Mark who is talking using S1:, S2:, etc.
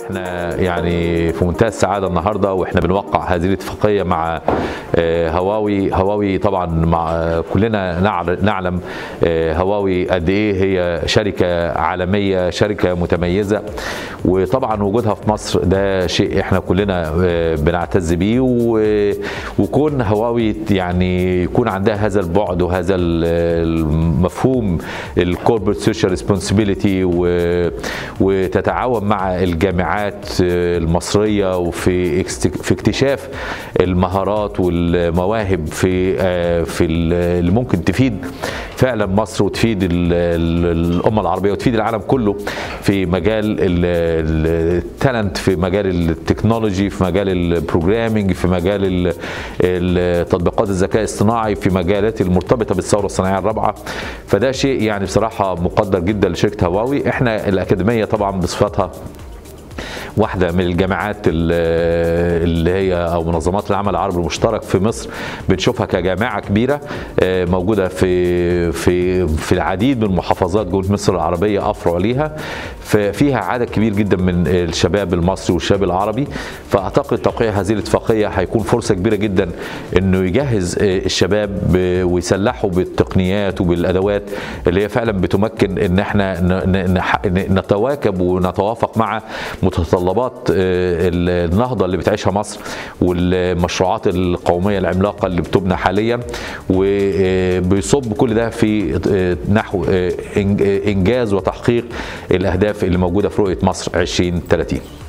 S1: احنا يعني في منتهى السعاده النهارده واحنا بنوقع هذه الاتفاقيه مع آه، هواوي هواوي طبعا مع آه، كلنا نعر- نعلم آه، هواوي قد ايه هي شركه عالميه شركه متميزه وطبعا وجودها في مصر ده شيء احنا كلنا آه، بنعتز بيه و- وكون هواوي يعني يكون عندها هذا البعد وهذا ال- المفهوم الكوربريت سوشيال ريسبونسبيلتي وتتعاون مع الجامعات المصريه وفي اكست- في اكتشاف المهارات والمواهب في آه، في ال- اللي ممكن تفيد فعلا مصر وتفيد ال- ال- الامه العربيه وتفيد العالم كله في مجال ال- ال- التالنت في مجال التكنولوجي في مجال البروجرامينج في مجال ال- ال- تطبيقات الذكاء الاصطناعي في مجالات المرتبطه بالثوره الصناعيه الرابعه فده شيء يعني بصراحه مقدر جدا لشركه هواوي احنا الاكاديميه طبعا بصفتها واحده من الجامعات ال- اللي هي او منظمات العمل العربي المشترك في مصر بنشوفها كجامعه كبيره آه، موجوده في في في العديد من محافظات جمهوريه مصر العربيه افرع ليها فيها عدد كبير جدا من الشباب المصري والشباب العربي فاعتقد توقيع هذه الاتفاقيه هيكون فرصه كبيره جدا انه يجهز آه، الشباب ب- ويسلحوا بالتقنيات وبالادوات اللي هي فعلا بتمكن ان احنا ن- ن- نح- ن- نتواكب ونتوافق مع متطلبات آه، النهضه اللي بتعيشها مصر والمشروعات القوميه العملاقه اللي بتبنى حاليا وبيصب كل ده في آه، نحو آه، إنج- آه، انجاز وتحقيق الاهداف اللي موجوده في رؤيه مصر 2030